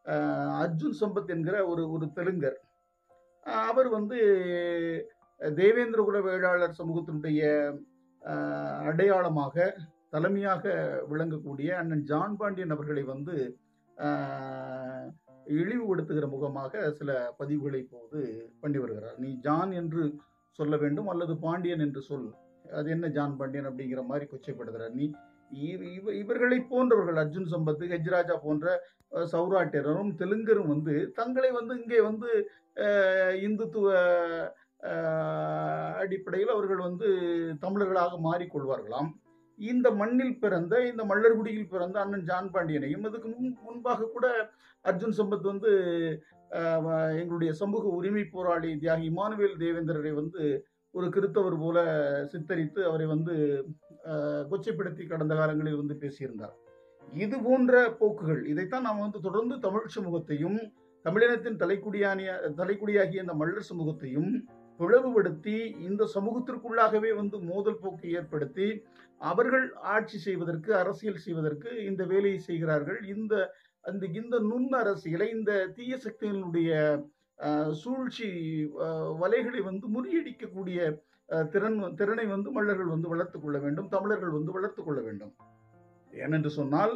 அஹ், அர்ஜுன் சம்பத் என்கிற ஒரு ஒரு தெலுங்கர் அஹ், அவர் வந்து தேவேந்திர குல வேளாளர் சமூகத்தினுடைய அஹ், அடையாளமாக தலைமையாக விளங்கக்கூடிய அண்ணன் ஜான் பாண்டியன் அவர்களை வந்து அஹ், இழிவுபடுத்துகிற முகமாக சில பதிவுகளை இப்போது பண்ணி வருகிறார் நீ ஜான் என்று சொல்ல வேண்டும் அல்லது பாண்டியன் என்று சொல் அது என்ன ஜான் பாண்டியன் அப்படிங்கிற மாதிரி கொச்சைப்படுத்துறார் நீ இவ- இவ- இவர்களை போன்றவர்கள் அர்ஜுன் சம்பத் ஹெஜ்ராஜா போன்ற அஹ், சௌராட்டியரும் தெலுங்கரும் வந்து தங்களை வந்து இங்கே வந்து அஹ், இந்துத்துவ அஹ், அடிப்படையில் அவர்கள் வந்து தமிழர்களாக மாறிக்கொள்வார்களாம் இந்த மண்ணில் பிறந்த இந்த மல்லர்குடியில் பிறந்த அண்ணன் ஜான் பாண்டியனையும் அதுக்கு முன் முன்பாக கூட அர்ஜுன் சம்பத் வந்து அஹ், வ- எங்களுடைய சமூக உரிமை போராளி தியாகி இமானுவேல் தேவேந்திரரை வந்து ஒரு கிறித்தவர் போல சித்தரித்து அவரை வந்து அஹ், கொச்சைப்படுத்தி கடந்த காலங்களில் வந்து பேசியிருந்தார் இது போன்ற போக்குகள் இதைத்தான் நாம் வந்து தொடர்ந்து தமிழ் சமூகத்தையும் தமிழினத்தின் தலைக்குடியானிய தலைக்குடியாகிய இந்த மல்லர் சமூகத்தையும் பிளவுபடுத்தி இந்த சமூகத்திற்குள்ளாகவே வந்து மோதல் போக்கை ஏற்படுத்தி அவர்கள் ஆட்சி செய்வதற்கு அரசியல் செய்வதற்கு இந்த வேலையை செய்கிறார்கள் இந்த அந்த இந்த நுண் அரசியலை இந்த தீய சக்திகளுடைய அஹ், சூழ்ச்சி அஹ், வலைகளை வந்து முறியடிக்கக்கூடிய அஹ், திறன் திறனை வந்து மல்லர்கள் வந்து வளர்த்துக் கொள்ள வேண்டும் தமிழர்கள் வந்து வளர்த்துக் கொள்ள வேண்டும் ஏனென்று சொன்னால்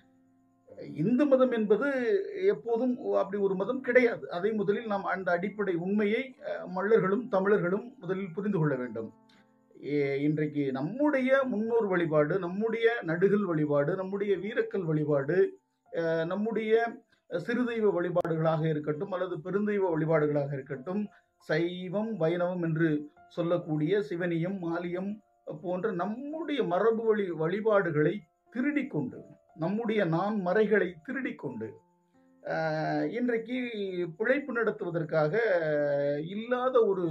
இந்து மதம் என்பது எப்போதும் அப்படி ஒரு மதம் கிடையாது அதை முதலில் நாம் அந்த அடிப்படை உண்மையை அஹ், மல்லர்களும் தமிழர்களும் முதலில் புரிந்து கொள்ள வேண்டும் ஏ- இன்றைக்கு நம்முடைய முன்னோர் வழிபாடு நம்முடைய நடுகள் வழிபாடு நம்முடைய வீரக்கல் வழிபாடு அஹ், நம்முடைய சிறுதெய்வ வழிபாடுகளாக இருக்கட்டும் அல்லது பெருந்தெய்வ வழிபாடுகளாக இருக்கட்டும் சைவம் வைணவம் என்று சொல்லக்கூடிய சிவனியம் மாலியம் போன்ற நம்முடைய மரபு வழி வழிபாடுகளை திருடிக் கொண்டு நம்முடைய நான் மறைகளை திருடிக் கொண்டு அஹ், இன்றைக்கு பிழைப்பு நடத்துவதற்காக அஹ், இல்லாத ஒரு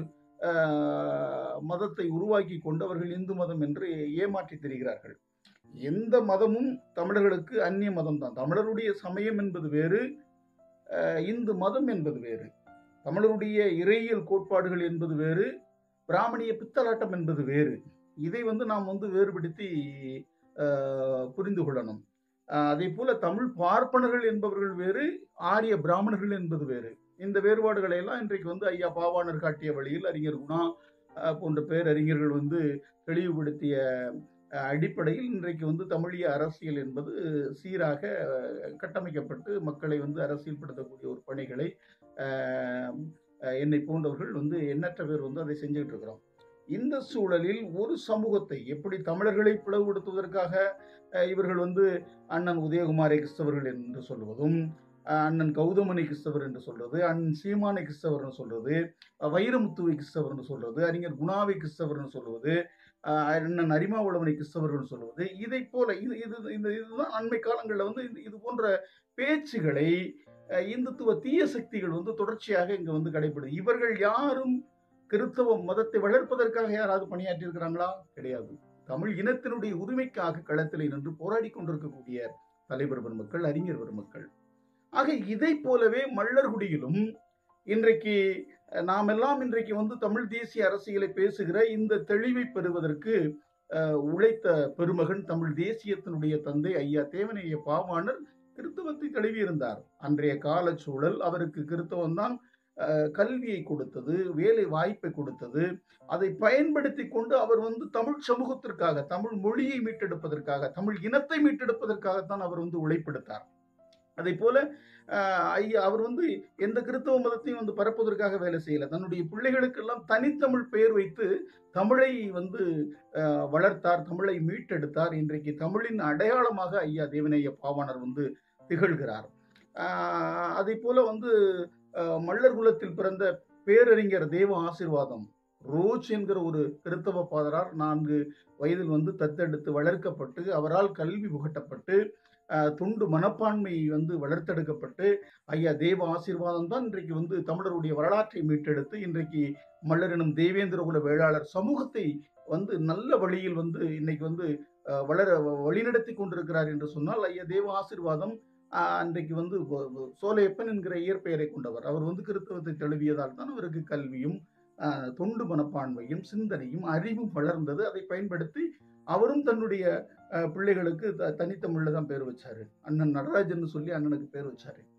அஹ், மதத்தை உருவாக்கி கொண்டு அவர்கள் இந்து மதம் என்று ஏமாற்றி திரிகிறார்கள் எந்த மதமும் தமிழர்களுக்கு அந்நிய மதம் தான் தமிழருடைய சமயம் என்பது வேறு அஹ், இந்து மதம் என்பது வேறு தமிழருடைய இறையியல் கோட்பாடுகள் என்பது வேறு பிராமணிய பித்தலாட்டம் என்பது வேறு இதை வந்து நாம் வந்து வேறுபடுத்தி அஹ், புரிந்து கொள்ளணும் அஹ், அதே போல தமிழ் பார்ப்பனர்கள் என்பவர்கள் வேறு ஆரிய பிராமணர்கள் என்பது வேறு இந்த வேறுபாடுகளை எல்லாம் இன்றைக்கு வந்து ஐயா பாவாணர் காட்டிய வழியில் அறிஞர் குணா அஹ், போன்ற பேரறிஞர்கள் வந்து தெளிவுபடுத்திய அஹ், அடிப்படையில் இன்றைக்கு வந்து தமிழிய அரசியல் என்பது சீராக அஹ், கட்டமைக்கப்பட்டு மக்களை வந்து அரசியல்படுத்தக்கூடிய ஒரு பணிகளை அஹ், அஹ், என்னை போன்றவர்கள் வந்து எண்ணற்ற பேர் வந்து அதை செஞ்சுக்கிட்டு இருக்கிறோம் இந்த சூழலில் ஒரு சமூகத்தை எப்படி தமிழர்களை பிளவுபடுத்துவதற்காக அஹ், இவர்கள் வந்து அண்ணன் உதயகுமாரை கிறிஸ்தவர்கள் என்று சொல்வதும் அஹ், அண்ணன் கௌதமனை கிறிஸ்தவர் என்று சொல்றது அண்ணன் சீமானை கிறிஸ்தவர்னு சொல்றது அஹ், வைரமுத்துவை கிறிஸ்தவர்னு சொல்றது அறிஞர் குணாவை கிறிஸ்தவர்னு சொல்வது அஹ், அண்ணன் அரிமாவளவனை கிறிஸ்தவர்கள் சொல்வது இதை போல இது இது இந்த இதுதான் அண்மை காலங்களில் வந்து இது- இது போன்ற பேச்சுகளை அஹ், இந்துத்துவ தீய சக்திகள் வந்து தொடர்ச்சியாக இங்க வந்து கடைபிடி இவர்கள் யாரும் கிறிஸ்தவ மதத்தை வளர்ப்பதற்காக யாராவது பணியாற்றி இருக்கிறாங்களா கிடையாது தமிழ் இனத்தினுடைய உரிமைக்காக களத்தில் நின்று போராடி கொண்டிருக்கக்கூடிய தலைவர் பெருமக்கள் அறிஞர் பெருமக்கள் ஆக இதை போலவே மல்லர்குடியிலும் இன்றைக்கு அஹ், நாமெல்லாம் இன்றைக்கு வந்து தமிழ் தேசிய அரசியலை பேசுகிற இந்த தெளிவை பெறுவதற்கு அஹ், உழைத்த பெருமகன் தமிழ் தேசியத்தினுடைய தந்தை ஐயா தேவனைய பாவாணர் கிறித்தவத்தை தழுவியிருந்தார் அன்றைய காலச்சூழல் அவருக்கு கிறித்தவம் தான் கல்வியை கொடுத்தது வேலை வாய்ப்பை கொடுத்தது அதை பயன்படுத்தி கொண்டு அவர் வந்து தமிழ் சமூகத்திற்காக தமிழ் மொழியை மீட்டெடுப்பதற்காக தமிழ் இனத்தை மீட்டெடுப்பதற்காகத்தான் அவர் வந்து உழைப்பெடுத்தார் அதே போல அஹ், ஐயா அவர் வந்து எந்த கிறிஸ்தவ மதத்தையும் வந்து பரப்புவதற்காக வேலை செய்யல தன்னுடைய பிள்ளைகளுக்கெல்லாம் தனித்தமிழ் பெயர் வைத்து தமிழை வந்து அஹ், வளர்த்தார் தமிழை மீட்டெடுத்தார் இன்றைக்கு தமிழின் அடையாளமாக ஐயா தேவனைய பாவாணர் வந்து திகழ்கிறார் அஹ், அதே போல வந்து அஹ், மல்லர் குலத்தில் பிறந்த பேரறிஞர் தேவ ஆசீர்வாதம் ரோச் என்கிற ஒரு கிறித்தவ பாதரார் நான்கு வயதில் வந்து தத்தெடுத்து வளர்க்கப்பட்டு அவரால் கல்வி புகட்டப்பட்டு அஹ், துண்டு மனப்பான்மை வந்து வளர்த்தெடுக்கப்பட்டு ஐயா தேவ ஆசீர்வாதம் தான் இன்றைக்கு வந்து தமிழருடைய வரலாற்றை மீட்டெடுத்து இன்றைக்கு மல்லரினும் தேவேந்திர குல வேளாளர் சமூகத்தை வந்து நல்ல வழியில் வந்து இன்னைக்கு வந்து அஹ், வளர வழிநடத்தி கொண்டிருக்கிறார் என்று சொன்னால் ஐயா தேவ ஆசீர்வாதம் அஹ், அன்றைக்கு வந்து வ- வ- சோலையப்பன் என்கிற இயற்பெயரை கொண்டவர் அவர் வந்து கிறிஸ்தவத்தை தழுவியதால் தான் அவருக்கு கல்வியும் அஹ், தொண்டு மனப்பான்மையும் சிந்தனையும் அறிவும் வளர்ந்தது அதை பயன்படுத்தி அவரும் தன்னுடைய அஹ், பிள்ளைகளுக்கு த- தனித்தமிழ்ல தான் பேர் வச்சாரு அண்ணன் நடராஜன் சொல்லி அண்ணனுக்கு பேர் வச்சாரு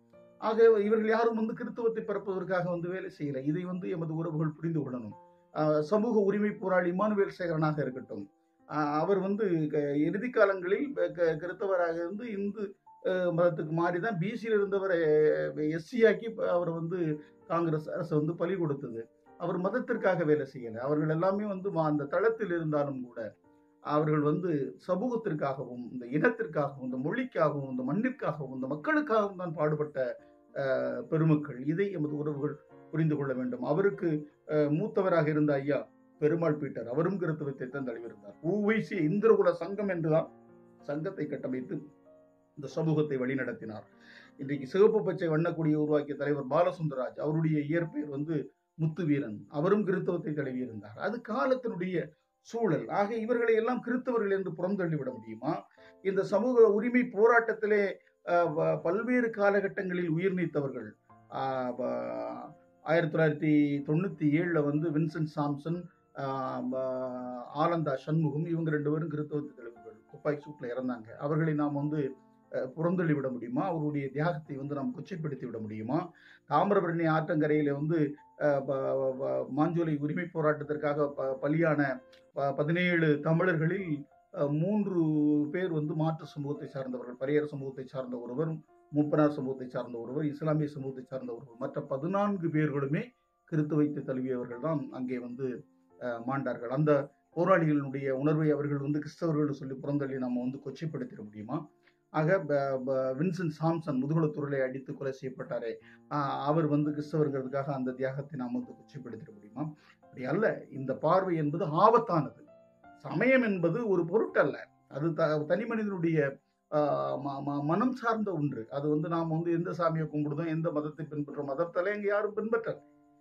ஆக இவர்கள் யாரும் வந்து கிறித்துவத்தை பரப்புவதற்காக வந்து வேலை செய்யல இதை வந்து எமது உறவுகள் புரிந்து கொள்ளணும் ஆஹ் சமூக உரிமை போராளி இமானுவேல் சேகரனாக இருக்கட்டும் ஆஹ் அவர் வந்து க- இறுதி காலங்களில் க- க- கிறித்தவராக இருந்து இந்து ஆஹ் மதத்துக்கு மாறி தான் பிசியில் இருந்தவரை எஸ்சி ஆக்கி இப்ப அவர் வந்து காங்கிரஸ் அரசு வந்து பலி கொடுத்தது அவர் மதத்திற்காக வேலை செய்யலை அவர்கள் எல்லாமே வந்து ம- அந்த தளத்தில் இருந்தாலும் கூட அவர்கள் வந்து சமூகத்திற்காகவும் இந்த இனத்திற்காகவும் இந்த மொழிக்காகவும் இந்த மண்ணிற்காகவும் இந்த மக்களுக்காகவும் தான் பாடுபட்ட ஆஹ், பெருமக்கள் இதை எமது உறவுகள் புரிந்து கொள்ள வேண்டும் அவருக்கு ஆஹ், மூத்தவராக இருந்த ஐயா பெருமாள் பீட்டர் அவரும் கிறித்துவத்தை தான் தழுவிருந்தார் ஊவைசி இந்திரகுல சங்கம் என்றுதான் சங்கத்தை கட்டமைத்து இந்த சமூகத்தை வழிநடத்தினார் இன்றைக்கு சிவப்பு பச்சை வண்ணக்குடியை உருவாக்கிய தலைவர் பாலசுந்தரராஜ் அவருடைய இயற்பெயர் வந்து முத்துவீரன் அவரும் கிறித்தவத்தை தழுவியிருந்தார் அது காலத்தினுடைய சூழல் ஆக இவர்களை எல்லாம் கிறித்தவர்கள் என்று புறந்தள்ளி விட முடியுமா இந்த சமூக உரிமை போராட்டத்திலே அஹ், வ- பல்வேறு காலகட்டங்களில் உயிர் நீத்தவர்கள் ஆஹ், வ- ஆயிரத்தி தொள்ளாயிரத்தி தொண்ணூற்றி ஏழில் வந்து வின்சென்ட் சாம்சன் ஆஹ், வ- ஆனந்தா சண்முகம் இவங்க ரெண்டு பேரும் கிறித்தவத்து தலைவர்கள் துப்பாக்கி சூட்டில் இறந்தாங்க அவர்களை நாம் வந்து அஹ், புறந்தள்ளி விட முடியுமா அவருடைய தியாகத்தை வந்து நாம் கொச்சைப்படுத்தி விட முடியுமா தாமிரபரணி ஆற்றங்கரையில் வந்து அஹ், ப- ப- மாஞ்சோலை உரிமை போராட்டத்திற்காக ப- பலியான ப- பதினேழு தமிழர்களில் அஹ், மூன்று பேர் வந்து மாற்று சமூகத்தை சார்ந்தவர்கள் பரியர் சமூகத்தை சார்ந்த ஒருவர் மூப்பனார் சமூகத்தை சார்ந்த ஒருவர் இஸ்லாமிய சமூகத்தை சார்ந்த ஒருவர் மற்ற பதினான்கு பேர்களுமே கிறித்து வைத்து தழுவியவர்கள் தான் அங்கே வந்து அஹ், மாண்டார்கள் அந்த போராளிகளுடைய உணர்வை அவர்கள் வந்து கிறிஸ்தவர்கள் சொல்லி புறந்தள்ளி நம்ம வந்து கொச்சைப்படுத்திட முடியுமா ஆக ப- ப- வின்சென்ட் சாம்சன் முதுகுலத்துறையை அடித்து கொலை செய்யப்பட்டாரே ஆஹ் அவர் வந்து கிறிஸ்தவர்களுக்காக அந்த தியாகத்தை நாம் வந்து கொச்சைப்படுத்திட முடியுமா அப்படி அல்ல இந்த பார்வை என்பது ஆபத்தானது சமயம் என்பது ஒரு பொருட்டல்ல அது த தனி மனிதனுடைய ஆஹ் ம- ம- மனம் சார்ந்த ஒன்று அது வந்து நாம் வந்து எந்த சாமியை கும்பிடுதோம் எந்த மதத்தை பின்பற்றோம் மதத்தால இங்க யாரும் பின்பற்றல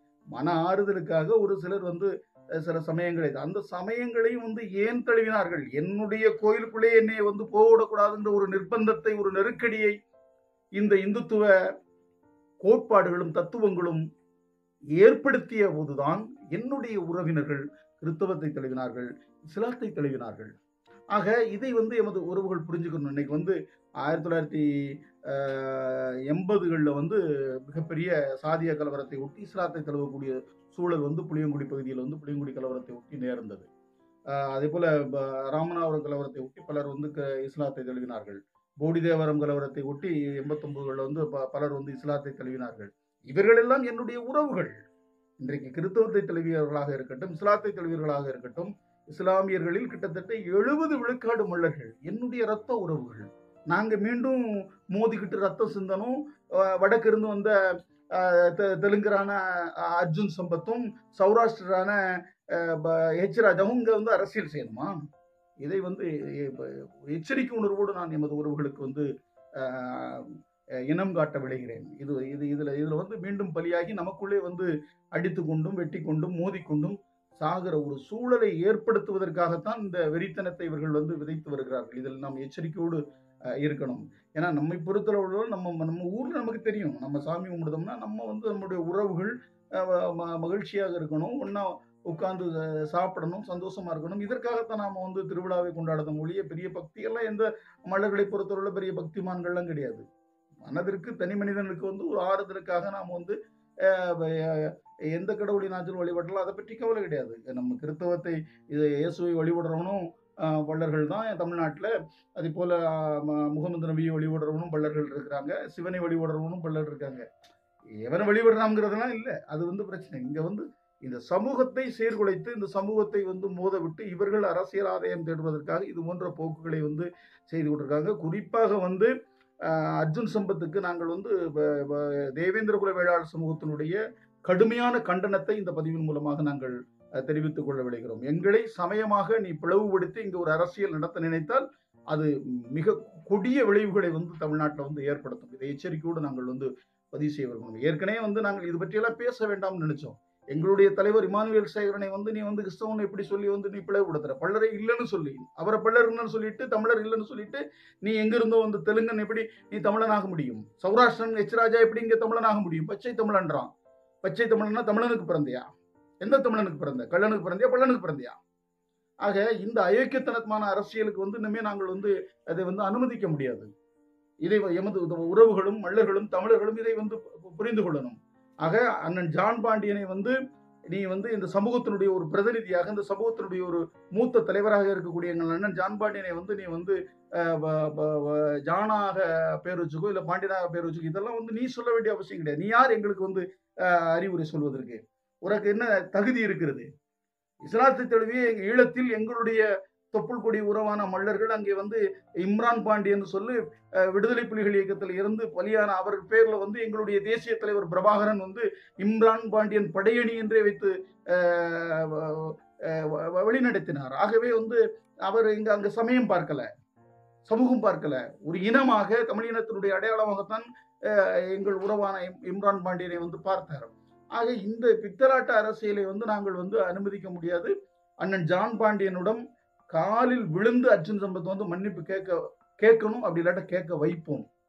மன ஆறுதலுக்காக ஒரு சிலர் வந்து அஹ், சில சமயங்களை அந்த சமயங்களையும் வந்து ஏன் தழுவினார்கள் என்னுடைய கோயிலுக்குள்ளே என்னை வந்து போகக்கூடாதுன்ற ஒரு நிர்பந்தத்தை ஒரு நெருக்கடியை இந்த இந்துத்துவ கோட்பாடுகளும் தத்துவங்களும் ஏற்படுத்திய போதுதான் என்னுடைய உறவினர்கள் கிறித்தவத்தை தழுவினார்கள் இஸ்லாத்தை தழுவினார்கள் ஆக இதை வந்து எமது உறவுகள் புரிஞ்சுக்கணும் இன்னைக்கு வந்து ஆயிரத்தி தொள்ளாயிரத்தி எண்பதுகளில் வந்து மிகப்பெரிய சாதிய கலவரத்தை ஒட்டி இஸ்லாத்தை தழுவக்கூடிய சூழல் வந்து புளியங்குடி பகுதியில் வந்து புளியங்குடி கலவரத்தை ஒட்டி நேர்ந்தது ஆஹ் அதே போல ப- ராமநாதபுரம் கலவரத்தை ஒட்டி பலர் வந்து க- இஸ்லாத்தை தழுவினார்கள் போடிதேவரம் கலவரத்தை ஒட்டி எண்பத்தொன்பதுகளில் வந்து ப- பலர் வந்து இஸ்லாத்தை தழுவினார்கள் இவர்களெல்லாம் என்னுடைய உறவுகள் இன்றைக்கு கிறித்தவத்தை தழுவியவர்களாக இருக்கட்டும் இஸ்லாத்தை தழுவியவர்களாக இருக்கட்டும் இஸ்லாமியர்களில் கிட்டத்தட்ட எழுபது விழுக்காடு மல்லர்கள் என்னுடைய ரத்த உறவுகள் நாங்க மீண்டும் மோதிக்கிட்டு ரத்தம் சிந்தனும் அஹ் வடக்கு இருந்து வந்த அஹ், தெ- தெலுங்கரான அஹ், அர்ஜுன் சம்பத்தும் சௌராஷ்டிரான அஹ், ப- ஹெச் ராஜாவும் இங்க வந்து அரசியல் செய்யணுமா இதை வந்து எ- ப- எச்சரிக்கை உணர்வோடு நான் எமது உறவுகளுக்கு வந்து அஹ், அஹ், இனம் காட்ட விளைகிறேன் இது இது இதுல இதுல வந்து மீண்டும் பலியாகி நமக்குள்ளே வந்து அடித்து கொண்டும் வெட்டி கொண்டும் மோதிக்கொண்டும் சாகிற ஒரு சூழலை ஏற்படுத்துவதற்காகத்தான் இந்த வெறித்தனத்தை இவர்கள் வந்து விதைத்து வருகிறார்கள் இதில் நாம் எச்சரிக்கையோடு அஹ், இருக்கணும் ஏன்னா நம்மை பொறுத்தளவு நம்ம நம்ம ஊர்ல நமக்கு தெரியும் நம்ம சாமி கும்பிடுதோம்னா நம்ம வந்து நம்முடைய உறவுகள் அஹ், ம- மகிழ்ச்சியாக இருக்கணும் ஒன்றா உட்கார்ந்து அஹ், சாப்பிடணும் சந்தோஷமா இருக்கணும் இதற்காகத்தான் நாம வந்து திருவிழாவை கொண்டாடுறோம் ஒழிய பெரிய பக்தி எல்லாம் எந்த மலர்களை பொறுத்தவரையில் பெரிய பக்திமான்கள்லாம் கிடையாது மனதிற்கு தனி மனிதனுக்கு வந்து ஒரு ஆறுதலுக்காக நாம் வந்து அஹ், அஹ், எந்த கடவுளை நாச்சல் வழிபடலாம் அதை பற்றி கவலை கிடையாது நம்ம கிறித்தவத்தை இது இயேசுவை வழிபடுறவனும் அஹ், வள்ளர்கள் தான் தமிழ்நாட்டில் அதே போல அஹ், ம- முகமது நபியை வழிபடுறவனும் பள்ளர்கள் இருக்கிறாங்க சிவனை வழிபடுறவனும் பள்ளர் இருக்காங்க எவனை வழிபடுறாங்கிறதெல்லாம் இல்லை அது வந்து பிரச்சனை இங்க வந்து இந்த சமூகத்தை சீர்குலைத்து இந்த சமூகத்தை வந்து மோத விட்டு இவர்கள் அரசியல் ஆதாயம் தேடுவதற்காக இது போன்ற போக்குகளை வந்து செய்து கொண்டிருக்காங்க குறிப்பாக வந்து அஹ், அர்ஜுன் சம்பத்துக்கு நாங்கள் வந்து ப- ப- தேவேந்திர குல வேளாளர் சமூகத்தினுடைய கடுமையான கண்டனத்தை இந்த பதிவின் மூலமாக நாங்கள் அஹ், தெரிவித்துக் கொள்ள விளைகிறோம் எங்களை சமயமாக நீ பிளவுபடுத்தி இங்கு ஒரு அரசியல் நடத்த நினைத்தால் அது மிக கொடிய விளைவுகளை வந்து தமிழ்நாட்டில் வந்து ஏற்படுத்தும் இதை எச்சரிக்கையோடு நாங்கள் வந்து பதிவு செய்ய விரும்பணும் ஏற்கனவே வந்து நாங்கள் இது பற்றியெல்லாம் பேச வேண்டாம்னு நினைச்சோம் எங்களுடைய தலைவர் இமானுவேல் சேகரனை வந்து நீ வந்து கிறிஸ்தவன் எப்படி சொல்லி வந்து நீ பிளவுபடுத்துற பல்லரை இல்லைன்னு சொல்லி அவரை பல்லர்னு சொல்லிட்டு தமிழர் இல்லைன்னு சொல்லிட்டு நீ எங்கிருந்தோ வந்து தெலுங்கன் எப்படி நீ தமிழனாக முடியும் சௌராஷ்டிரன் எச் ராஜா எப்படி இங்க தமிழனாக முடியும் பச்சை தமிழன்றான் பச்சை தமிழன்னா தமிழனுக்கு பிறந்தியா எந்த தமிழனுக்கு பிறந்த கள்ளனுக்கு பிறந்தியா பள்ளனுக்கு பிறந்தியா ஆக இந்த அயோக்கியத்தனமான அரசியலுக்கு வந்து இனிமே நாங்கள் வந்து அதை வந்து அனுமதிக்க முடியாது இதை எமது உறவுகளும் மல்லர்களும் தமிழர்களும் இதை வந்து பு- புரிந்து கொள்ளணும் ஆக அண்ணன் ஜான் பாண்டியனை வந்து நீ வந்து இந்த சமூகத்தினுடைய ஒரு பிரதிநிதியாக இந்த சமூகத்தினுடைய ஒரு மூத்த தலைவராக இருக்கக்கூடிய எங்கள் அண்ணன் ஜான் பாண்டியனை வந்து நீ வந்து அஹ், வ- வ- வ- ஜானாக பேர் வச்சுக்கோ இல்லை பாண்டியனாக பேர் வச்சுக்கோ இதெல்லாம் வந்து நீ சொல்ல வேண்டிய அவசியம் கிடையாது நீ யார் எங்களுக்கு வந்து அஹ், அறிவுரை சொல்வதற்கு உனக்கு என்ன தகுதி இருக்கிறது இஸ்லாத்தை தழுவிய எங்க ஈழத்தில் எங்களுடைய தொப்புள் கொடி உறவான மல்லர்கள் அங்கே வந்து இம்ரான் பாண்டியன் சொல்லி அஹ், விடுதலை புலிகள் இயக்கத்தில் இருந்து பலியான அவர் பேர்ல வந்து எங்களுடைய தேசிய தலைவர் பிரபாகரன் வந்து இம்ரான் பாண்டியன் படையணி என்றே வைத்து அஹ், வ- அஹ், வ- வழிநடத்தினார் ஆகவே வந்து அவர் இங்க அங்க சமயம் பார்க்கல சமூகம் பார்க்கல ஒரு இனமாக தமிழ் இனத்தினுடைய அடையாளமாகத்தான் அஹ், எங்கள் உறவான இம்- இம்ரான் பாண்டியனை வந்து பார்த்தார் ஆக இந்த பித்தலாட்ட அரசியலை வந்து நாங்கள் வந்து அனுமதிக்க முடியாது அண்ணன் ஜான் பாண்டியனிடம் காலில் விழுந்து அர்ஜுன் சம்பத் வந்து மன்னிப்பு கேட்க கேட்கணும் அப்படி இல்லாட்ட கேட்க வைப்போம்